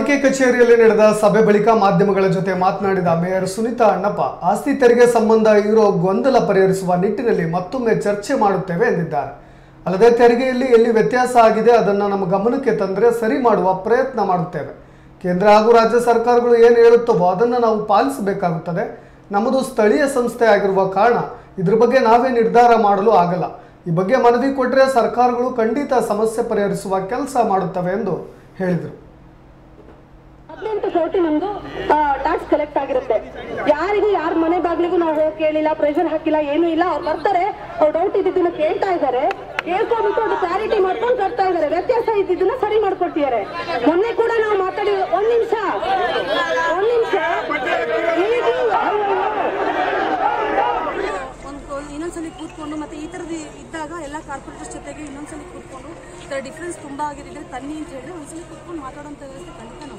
ಪಾಲಿಕೆ ಕಚೇರಿಯಲ್ಲಿ ನಡೆದ ಸಭೆ ಬಳಿಕ ಮಾಧ್ಯಮಗಳ ಜೊತೆ ಮಾತನಾಡಿದ ಮೇಯರ್ ಸುನೀತಾ ಅಣ್ಣಪ್ಪ ಆಸ್ತಿ ತೆರಿಗೆ ಸಂಬಂಧ ಇರೋ ಗೊಂದಲ ಪರಿಹರಿಸುವ ನಿಟ್ಟಿನಲ್ಲಿ ಮತ್ತೊಮ್ಮೆ ಚರ್ಚೆ ಮಾಡುತ್ತೇವೆ ಎಂದಿದ್ದಾರೆ ಅಲ್ಲದೆ ತೆರಿಗೆಯಲ್ಲಿ ಎಲ್ಲಿ ವ್ಯತ್ಯಾಸ ಆಗಿದೆ ಅದನ್ನು ನಮ್ಮ ಗಮನಕ್ಕೆ ತಂದರೆ ಸರಿ ಮಾಡುವ ಪ್ರಯತ್ನ ಮಾಡುತ್ತೇವೆ ಕೇಂದ್ರ ಹಾಗೂ ರಾಜ್ಯ ಸರ್ಕಾರಗಳು ಏನು ಹೇಳುತ್ತವೋ ಅದನ್ನು ನಾವು ಪಾಲಿಸಬೇಕಾಗುತ್ತದೆ ನಮ್ಮದು ಸ್ಥಳೀಯ ಸಂಸ್ಥೆ ಆಗಿರುವ ಕಾರಣ ಇದ್ರ ಬಗ್ಗೆ ನಾವೇ ನಿರ್ಧಾರ ಮಾಡಲು ಆಗಲ್ಲ ಈ ಬಗ್ಗೆ ಮನವಿ ಕೊಟ್ಟರೆ ಸರ್ಕಾರಗಳು ಖಂಡಿತ ಸಮಸ್ಯೆ ಪರಿಹರಿಸುವ ಕೆಲಸ ಮಾಡುತ್ತವೆ ಎಂದು ಹೇಳಿದರು ಹದಿನೆಂಟು ಕೋಟಿ ನಮ್ದು ಟ್ಯಾಕ್ಸ್ ಕಲೆಕ್ಟ್ ಆಗಿರುತ್ತೆ ಯಾರಿಗೂ ಯಾರ ಮನೆ ಬಾಗ್ಲಿಗೂ ನಾವು ಹೋಗಿ ಕೇಳಿಲ್ಲ ಪ್ರೆಷರ್ ಹಾಕಿಲ್ಲ ಏನೂ ಇಲ್ಲ ಅವ್ರು ಬರ್ತಾರೆ ಅವ್ರು ಡೌಟ್ ಇದ್ದಿದ್ದನ್ನ ಕೇಳ್ತಾ ಇದ್ದಾರೆ ಕೇಳ್ಕೊಂಡ್ಬಿಟ್ಟು ಅದು ಕ್ಲಾರಿಟಿ ಮಾಡ್ಕೊಂಡು ಬರ್ತಾ ಇದ್ದಾರೆ ವ್ಯತ್ಯಾಸ ಇದ್ದಿದ್ದನ್ನ ಸರಿ ಮಾಡ್ಕೊಟ್ಟಿದ್ದಾರೆ ಮೊನ್ನೆ ಕೂಡ ನಾವು ಮಾತಾಡಿ ಒಂದ್ ನಿಮಿಷ ಒಂದ್ ನಿಮಿಷ ಒಂದು ಇನ್ನೊಂದ್ಸಲಿ ಕೂತ್ಕೊಂಡು ಮತ್ತೆ ಈ ಥರದ್ದು ಇದ್ದಾಗ ಎಲ್ಲ ಕಾರ್ಪೊರೇಟರ್ಸ್ ಜೊತೆಗೆ ಇನ್ನೊಂದ್ಸಲಿ ಕೂತ್ಕೊಂಡು ಈ ಥರ ಡಿಫ್ರೆನ್ಸ್ ತುಂಬ ಆಗಿದ್ರೆ ತನ್ನಿ ಅಂತ ಹೇಳಿ ಒಂದ್ಸಲಿ ಕೂತ್ಕೊಂಡು ಮಾತಾಡೋಂಥ ವ್ಯವಸ್ಥೆ ಖಂಡಿತ ನಾವು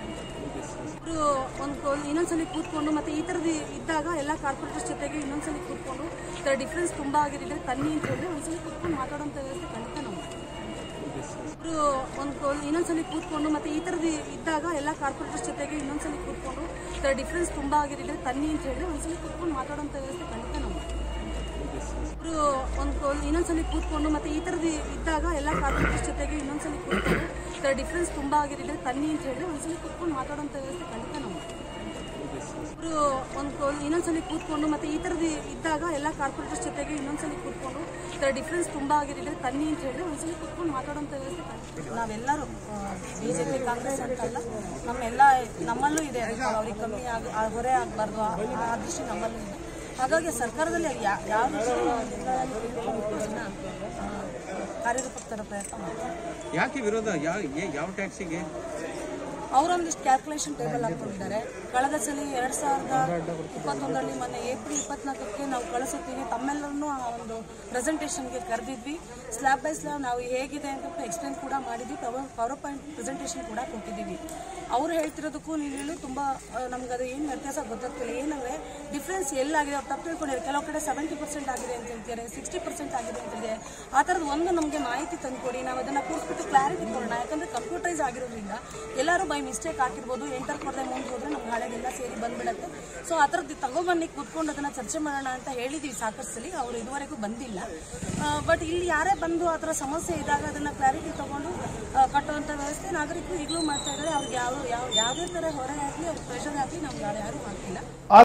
ಅವರು ಒಂದು ಇನ್ನೊಂದ್ಸಲಿ ಕೂತ್ಕೊಂಡು ಮತ್ತೆ ಈ ಥರದ್ದು ಇದ್ದಾಗ ಎಲ್ಲ ಕಾರ್ಪೊರೇಟರ್ಸ್ ಜೊತೆಗೆ ಇನ್ನೊಂದ್ಸಲಿ ಕೂತ್ಕೊಂಡು ಈ ಥರ ಡಿಫ್ರೆನ್ಸ್ ತುಂಬ ಆಗಿದ್ರೆ ತನ್ನಿ ಅಂತ ಹೇಳಿ ಒಂದ್ಸಲಿ ಕೂತ್ಕೊಂಡು ಮಾತಾಡೋಂಥ ವ್ಯವಸ್ಥೆ ಖಂಡಿತ ನಾವು ಅವರು ಒಂದು ಇನ್ನೊಂದ್ಸಲಿ ಕೂತ್ಕೊಂಡು ಮತ್ತೆ ಈ ಥರದ್ದು ಇದ್ದಾಗ ಎಲ್ಲ ಕಾರ್ಪೊರೇಟರ್ಸ್ ಜೊತೆಗೆ ಇನ್ನೊಂದ್ಸಲಿ ಕೂತ್ಕೊಂಡು ಈ ಥರ ಡಿಫ್ರೆನ್ಸ್ ತುಂಬ ಆಗಿದ್ರೆ ತನ್ನಿ ಅಂತ ಹೇಳಿ ಒಂದ್ಸಲಿ ಕೂತ್ಕೊಂಡು ಮಾತಾಡೋಂಥ ವ್ಯವಸ್ಥೆ ಖಂಡಿತ ನಾವು ಅವರು ಒಂದು ಇನ್ನೊಂದ್ಸಲಿ ಕೂತ್ಕೊಂಡು ಮತ್ತೆ ಈ ಥರದ್ದು ಇದ್ದಾಗ ಎಲ್ಲ ಕಾರ್ಪೊರೇಟರ್ಸ್ ಜೊತೆಗೆ ಇನ್ನೊಂದ್ಸಲಿ ಕೂತ್ಕೊಂಡು ಈ ಥರ ಡಿಫ್ರೆನ್ಸ್ ತುಂಬ ಆಗಿದ್ರೆ ತನ್ನಿ ಅಂತ ಹೇಳಿ ಒಂದ್ಸಲಿ ಕೂತ್ಕೊಂಡು ಮಾತಾಡೋಂಥ ವ್ಯವಸ್ಥೆ ಖಂಡಿತ ನಾವು ಅವರು ಒಂದು ಇನ್ನೊಂದ್ಸಲಿ ಕೂತ್ಕೊಂಡು ಮತ್ತೆ ಈ ಥರದ್ದು ಇದ್ದಾಗ ಎಲ್ಲ ಕಾರ್ಪೊರೇಟರ್ಸ್ ಜೊತೆಗೆ ಇನ್ನೊಂದ್ಸಲಿ ಕೂತ್ಕೊಂಡು ಈ ಥರ ಡಿಫ್ರೆನ್ಸ್ ತುಂಬ ಆಗಿದ್ರೆ ತನ್ನಿ ಅಂತ ಹೇಳಿ ಒಂದ್ಸಲಿ ಕೂತ್ಕೊಂಡು ಮಾತಾಡೋಂಥ ವ್ಯವಸ್ಥೆ ಖಂಡಿತ ನಾವೆಲ್ಲರೂ ಬಿ ಜೆ ಪಿ ಕಾಂಗ್ರೆಸ್ ಅಂತಲ್ಲ ನಮ್ಮೆಲ್ಲ ನಮ್ಮಲ್ಲೂ ಇದೆ ಅವ್ರಿಗೆ ಕಮ್ಮಿ ಆಗ ಆ ಹೊರೆ ಆಗಬಾರ್ದು ಆ ದೃಷ್ಟಿ ನಮ್ಮಲ್ಲೂ ಇದೆ ಹಾಗಾಗಿ ಸರ್ಕಾರದಲ್ಲಿ ಯಾ- ಯಾವ ರೀತಿ ತಿಳ್ಕೊಂಡ್ಬಿಟ್ಟು ಅದನ್ನ ಆ, ಕಾರ್ಯರೂಪಕ್ಕೆ ತರೋ ಪ್ರಯತ್ನ ಮಾಡ್ತಾರೆ ಯಾಕೆ ವಿರೋಧ ಯಾವ ಏ- ಯಾವ ಟ್ಯಾಕ್ಸಿಗೆ ಅವರೊಂದಿಷ್ಟು ಕ್ಯಾಲ್ಕುಲೇಷನ್ ಟೇಬಲ್ ಹಾಕೊಂಡಿದ್ದಾರೆ ಕಳೆದ ಸಲ ಎರಡ್ ಸಾವಿರದ ಇಪ್ಪತ್ತೊಂದರಲ್ಲಿ ಮೊನ್ನೆ ಏಪ್ರಿಲ್ ಇಪ್ಪತ್ನಾಲ್ಕಕ್ಕೆ ನಾವು ಕಳಿಸುತ್ತೀವಿ ತಮ್ಮೆಲ್ಲರನ್ನೂ ಆ ಒಂದು ಪ್ರೆಸೆಂಟೇಷನ್ಗೆ ಕರೆದಿದ್ವಿ ಸ್ಲ್ಯಾಬ್ ಬೈ ಸ್ಲ್ಯಾಬ್ ನಾವು ಹೇಗಿದೆ ಅಂತ ಎಕ್ಸ್ಪ್ಲೇನ್ ಕೂಡ ಮಾಡಿದ್ವಿ ಪವರ್ ಪವರ್ ಪಾಯಿಂಟ್ ಪ್ರೆಸೆಂಟೇಷನ್ ಕೂಡ ಕೊಟ್ಟಿದ್ದೀವಿ ಅವ್ರು ಹೇಳ್ತಿರೋದಕ್ಕೂ ನೀವು ಹೇಳು ತುಂಬ ನಮ್ಗೆ ಅದು ಏನು ವ್ಯತ್ಯಾಸ ಗೊತ್ತಾಗ್ತಿಲ್ಲ ಏನಂದ್ರೆ ಡಿಫ್ರೆನ್ಸ್ ಎಲ್ಲಾಗಿದೆ ಅವ್ರು ತಪ್ಪು ತಿಳ್ಕೊಂಡಿದ್ದಾರೆ ಕೆಲವು ಕಡೆ ಸೆವೆಂಟಿ ಪರ್ಸೆಂಟ್ ಆಗಿದೆ ಅಂತ ಹೇಳ್ತಿದ್ದಾರೆ ಸಿಕ್ಸ್ಟಿ ಪರ್ಸೆಂಟ್ ಆಗಿದೆ ಅಂತ ಇದೆ ಆ ಥರದ್ದು ಒಂದು ನಮಗೆ ಮಾಹಿತಿ ತಂದುಕೊಡಿ ನಾವು ಅದನ್ನು ಕೂರಿಸ್ಬಿಟ್ಟು ಕ್ಲಾರಿಟಿ ಕೊಡೋಣ ಯಾಕಂದ್ರೆ ಕಂಪ್ಯೂಟರೈಸ್ ಆಗಿರೋದ್ರಿಂದ ಎಲ್ಲರೂ ಬೈ ಮಿಸ್ಟೇಕ್ ಹಾಕಿರ್ಬೋದು ಎಂಟರ್ ಕೊಡದೆ ಮುಂದೆ ಹೋದ್ರೆ ನಮ್ಗೆ ಹಳೆದೆಲ್ಲ ಸೇರಿ ಬಂದ್ಬಿಡತ್ತೆ ಸೊ ಆ ಥರದ್ದು ತಗೊಬನ್ನಿ ಕೂತ್ಕೊಂಡು ಅದನ್ನ ಚರ್ಚೆ ಮಾಡೋಣ ಅಂತ ಹೇಳಿದೀವಿ ಸಾಕಷ್ಟು ಸಲ ಅವರು ಇದುವರೆಗೂ ಬಂದಿಲ್ಲ ಬಟ್ ಇಲ್ಲಿ ಯಾರೇ ಬಂದು ಆ ಥರ ಸಮಸ್ಯೆ ಇದ್ದಾಗ ಅದನ್ನ ಕ್ಲಾರಿಟಿ ತಗೊಂಡು ಆ, ಕಟ್ಟುವಂಥ ವ್ಯವಸ್ಥೆ ನಾಗರಿಕರು ಈಗಲೂ ಮಾಡ್ತಾ ಇದ್ದಾರೆ ಅವ್ರಿಗೆ ಯಾವ ಯಾವ ಯಾವುದೇ ಥರ ಹೊರೆ ಆಗಲಿ ಅವ್ರಿಗೆ ಪ್ರೆಷರ್ ಆಗಲಿ ನಮ್ಗೆ ಯಾರು ಯಾರೂ ಹಾಕಿಲ್ಲ